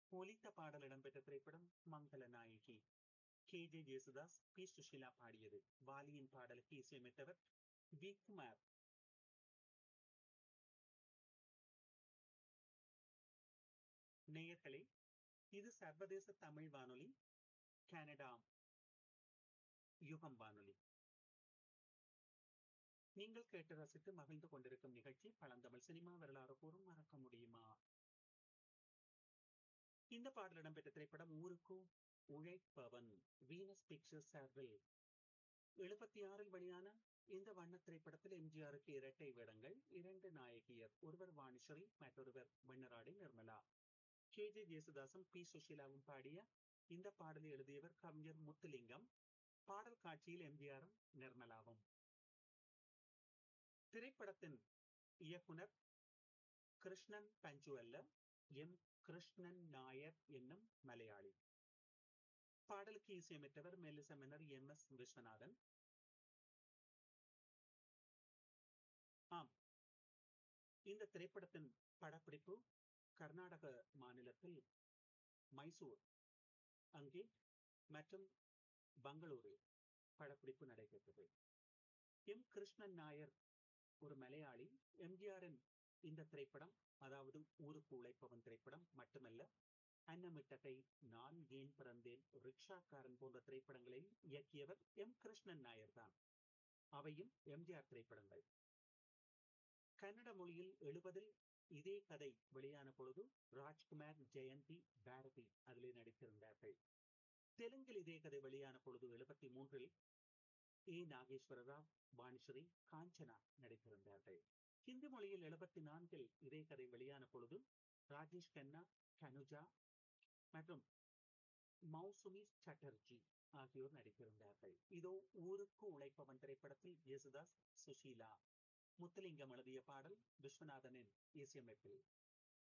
ஒலித்த பாடல் இடம்பெற்ற திரைப்படம் Mangala Nayagi K J Yesudas P Susheela பாடியது வாலியின் பாடலுக்கு இசையமைத்தவர் வி குமார் நேயர்களே இது சர்வதேச தமிழ் வானொலி கனடா யுகம் வானொலி நீங்கள் கேட்டு ரசித்து மகிழ்ந்து கொண்டிருக்கும் நிகழ்ச்சி பழந்தமிழ் சினிமா வரலாறு கூறும் மறக்க முடியுமா இந்த பாடல் இடம்பெற்ற திரைப்படம் ஊருக்கு உழைப்பவன் வீனஸ் பிக்சர்ஸ் சார்பில் எழுபத்தி ஆறில் வெளியான இந்த வண்ண திரைப்படத்தில் எம்ஜிஆருக்கு இரட்டை வேடங்கள் இரண்டு நாயகியர் ஒருவர் வாணிஸ்வரி மற்றொருவர் வெண்ணராடி நிர்மலா கே ஜே ஜேசுதாசும் பி சுஷீலாவும் பாடிய இந்த பாடலை எழுதியவர் கவிஞர் முத்துலிங்கம் பாடல் காட்சியில் எம்ஜிஆரும் நிர்மலாவும் திரைப்படத்தின் இயக்குனர் கிருஷ்ணன் பஞ்சு அல்ல எம் கிருஷ்ணன் நாயர் என்னும் மலையாளி பாடலுக்கு இசையமைத்தவர் மெல்லிசமெனர் எம் எஸ் விஸ்வநாதன் ஆம் இந்த திரைப்படத்தின் படப்பிடிப்பு கர்நாடக மாநிலத்தில் மைசூர் அங்கே மற்றும் பெங்களூரில் படப்பிடிப்பு நடைபெற்றது எம் கிருஷ்ணன் நாயர் ஒரு மலையாளி எம்ஜிஆரின் இந்த திரைப்படம் அதாவது ஊருக்கு உழைப்பவன் திரைப்படம் மட்டுமல்ல அன்னமிட்டகை நான் ஏன் பிறந்தேன் ரிக்ஷாக்காரன் போன்ற திரைப்படங்களை இயக்கியவர் எம் கிருஷ்ணன் நாயர் தான் அவையும் எம்ஜிஆர் திரைப்படங்கள் கன்னட மொழியில் எழுபதில் இதே கதை வெளியான பொழுது ராஜ்குமார் ஜெயந்தி பாரதி அதிலே நடித்திருந்தார்கள் தெலுங்கில் இதே கதை வெளியான பொழுது எழுபத்தி மூன்றில் ஏ நாகேஸ்வர ராவ் வாணிஸ்வரி காஞ்சனா நடித்திருந்தார்கள் ஹிந்தி மொழியில் எழுபத்தி நான்கில் இதே கதை வெளியான பொழுது ராஜேஷ் கண்ணா கனுஜா மற்றும் மௌசுமி சட்டர்ஜி ஆகியோர் நடித்திருந்தார்கள் இதோ ஊருக்கு உழைப்பவன் திரைப்படத்தில் யேசுதாஸ் சுஷீலா முத்துலிங்கம் எழுதிய பாடல் விஸ்வநாதனின் இசையமைப்பில்